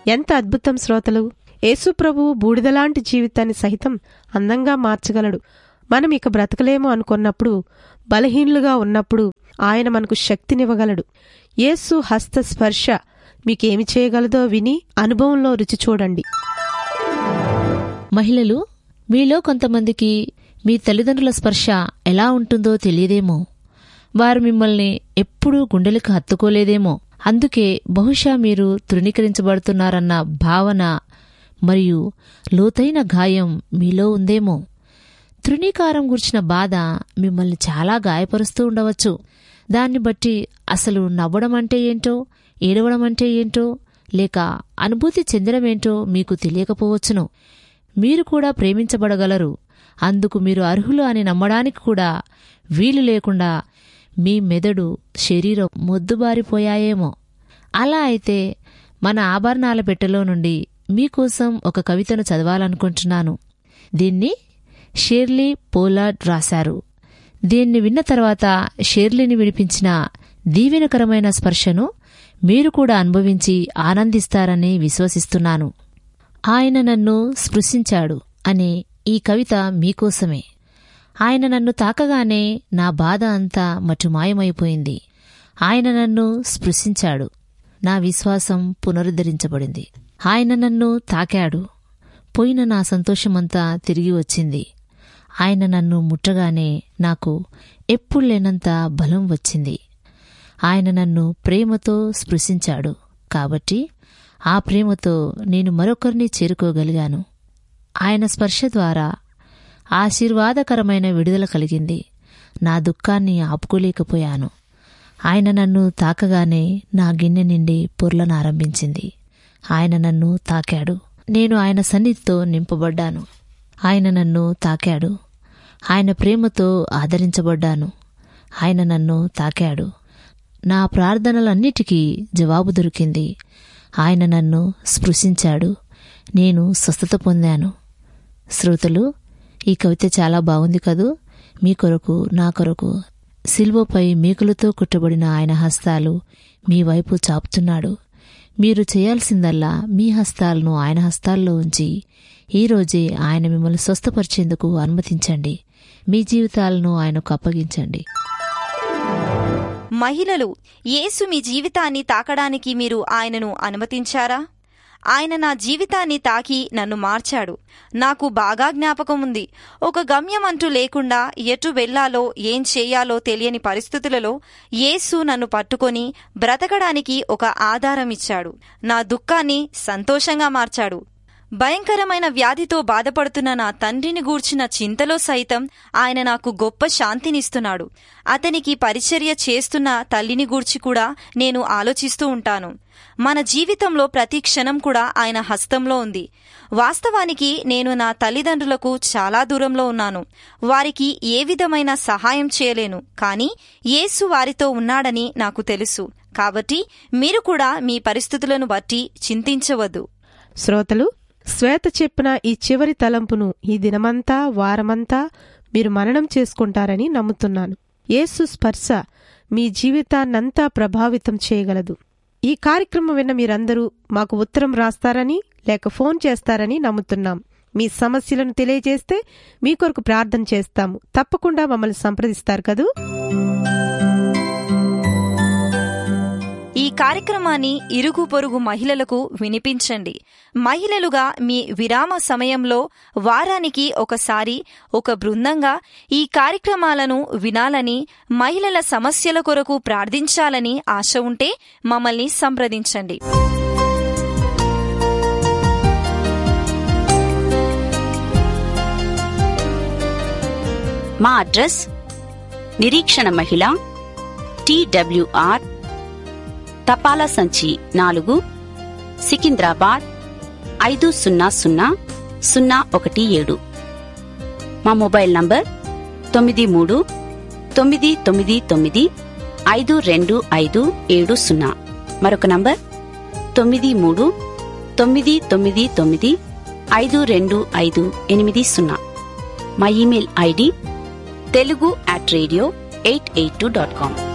ఎంత అద్భుతం శ్రోతలు యేసు ప్రభువు బూడిదలాంటి జీవితాన్ని సహితం అందంగా మార్చగలడు మనం ఇక బ్రతకలేము అనుకున్నప్పుడు బలహీనులుగా ఉన్నప్పుడు ఆయన మనకు శక్తినివ్వగలడు యేసు హస్త స్పర్శ మీకేమి చేయగలదో విని అనుభవంలో రుచి చూడండి మహిళలు మీలో కొంతమందికి మీ తల్లిదండ్రుల స్పర్శ ఎలా ఉంటుందో తెలియదేమో వారు మిమ్మల్ని ఎప్పుడూ గుండెలకు హత్తుకోలేదేమో అందుకే బహుశా మీరు తృణీకరించబడుతున్నారన్న భావన మరియు లోతైన గాయం మీలో ఉందేమో తృణీకారం గుర్చిన బాధ మిమ్మల్ని చాలా గాయపరుస్తూ ఉండవచ్చు దాన్ని బట్టి అసలు నవ్వడం అంటే ఏంటో ఏడవడం అంటే ఏంటో లేక అనుభూతి చెందడమేంటో మీకు తెలియకపోవచ్చును మీరు కూడా ప్రేమించబడగలరు అందుకు మీరు అర్హులు అని నమ్మడానికి కూడా వీలు లేకుండా మీ మెదడు శరీరం మొద్దుబారిపోయాయేమో అలా అయితే మన ఆభరణాల పెట్టెలో నుండి మీకోసం ఒక కవితను చదవాలనుకుంటున్నాను దీన్ని షేర్లీ పోలార్డ్ రాశారు దీన్ని విన్న తర్వాత షేర్లీని విడిపించిన దీవెనకరమైన స్పర్శను మీరు కూడా అనుభవించి ఆనందిస్తారని విశ్వసిస్తున్నాను ఆయన నన్ను స్పృశించాడు అనే ఈ కవిత మీకోసమే ఆయన నన్ను తాకగానే నా బాధ అంతా మటుమాయమైపోయింది ఆయన నన్ను స్పృశించాడు నా విశ్వాసం పునరుద్ధరించబడింది ఆయన నన్ను తాకాడు పోయిన నా సంతోషమంతా తిరిగి వచ్చింది ఆయన నన్ను ముట్టగానే నాకు ఎప్పుడు లేనంత బలం వచ్చింది ఆయన నన్ను ప్రేమతో స్పృశించాడు కాబట్టి ఆ ప్రేమతో నేను మరొకరిని చేరుకోగలిగాను ఆయన స్పర్శ ద్వారా ఆశీర్వాదకరమైన విడుదల కలిగింది నా దుఃఖాన్ని ఆపుకోలేకపోయాను ఆయన నన్ను తాకగానే నా గిన్నె నిండి పొర్లనారంభించింది ఆయన నన్ను తాకాడు నేను ఆయన సన్నిధితో నింపబడ్డాను ఆయన నన్ను తాకాడు ఆయన ప్రేమతో ఆదరించబడ్డాను ఆయన నన్ను తాకాడు నా ప్రార్థనలన్నిటికీ జవాబు దొరికింది ఆయన నన్ను స్పృశించాడు నేను స్వస్థత పొందాను శ్రోతలు ఈ కవిత చాలా బాగుంది కదూ మీ కొరకు నా కొరకు సిల్వపై మేకులతో కుట్టబడిన ఆయన హస్తాలు మీ వైపు చాపుతున్నాడు మీరు చేయాల్సిందల్లా మీ హస్తాలను ఆయన హస్తాల్లో ఉంచి ఈరోజే ఆయన మిమ్మల్ని స్వస్థపరిచేందుకు అనుమతించండి మీ జీవితాలను ఆయనకు అప్పగించండి మహిళలు యేసు మీ జీవితాన్ని తాకడానికి మీరు ఆయనను అనుమతించారా ఆయన నా జీవితాన్ని తాకి నన్ను మార్చాడు నాకు బాగా జ్ఞాపకం ఉంది ఒక గమ్యం అంటూ లేకుండా ఎటు వెళ్లాలో ఏం చేయాలో తెలియని పరిస్థితులలో యేసు నన్ను పట్టుకొని బ్రతకడానికి ఒక ఆధారం ఇచ్చాడు నా దుఃఖాన్ని సంతోషంగా మార్చాడు భయంకరమైన వ్యాధితో బాధపడుతున్న నా తండ్రిని గూర్చిన చింతలో సైతం ఆయన నాకు గొప్ప శాంతినిస్తున్నాడు అతనికి పరిచర్య చేస్తున్న తల్లిని గూర్చి కూడా నేను ఆలోచిస్తూ ఉంటాను మన జీవితంలో ప్రతి క్షణం కూడా ఆయన హస్తంలో ఉంది వాస్తవానికి నేను నా తల్లిదండ్రులకు చాలా దూరంలో ఉన్నాను వారికి ఏ విధమైన సహాయం చేయలేను కానీ యేసు వారితో ఉన్నాడని నాకు తెలుసు కాబట్టి మీరు కూడా మీ పరిస్థితులను బట్టి చింతించవద్దు శ్రోతలు శ్వేత చెప్పిన ఈ చివరి తలంపును ఈ దినమంతా వారమంతా మీరు మననం చేసుకుంటారని నమ్ముతున్నాను యేసు స్పర్శ మీ జీవితాన్నంతా ప్రభావితం చేయగలదు ఈ కార్యక్రమం విన్న మీరందరూ మాకు ఉత్తరం రాస్తారని లేక ఫోన్ చేస్తారని నమ్ముతున్నాం మీ సమస్యలను తెలియజేస్తే మీ కొరకు ప్రార్థన చేస్తాము తప్పకుండా మమ్మల్ని సంప్రదిస్తారు కదూ ఈ కార్యక్రమాన్ని ఇరుగు పొరుగు మహిళలకు వినిపించండి మహిళలుగా మీ విరామ సమయంలో వారానికి ఒకసారి ఒక బృందంగా ఈ కార్యక్రమాలను వినాలని మహిళల సమస్యల కొరకు ప్రార్థించాలని ఆశ ఉంటే మమ్మల్ని సంప్రదించండి మా అడ్రస్ నిరీక్షణ మహిళ టీడబ్ల్యూఆర్ తపాలా సంచి నాలుగు సికింద్రాబాద్ ఐదు సున్నా సున్నా సున్నా ఒకటి ఏడు మా మొబైల్ నంబర్ తొమ్మిది మూడు తొమ్మిది తొమ్మిది తొమ్మిది ఐదు రెండు ఐదు ఏడు సున్నా మరొక నంబర్ తొమ్మిది మూడు తొమ్మిది తొమ్మిది తొమ్మిది ఐదు రెండు ఐదు ఎనిమిది సున్నా మా email ID Telugu at radio eight eight two dot com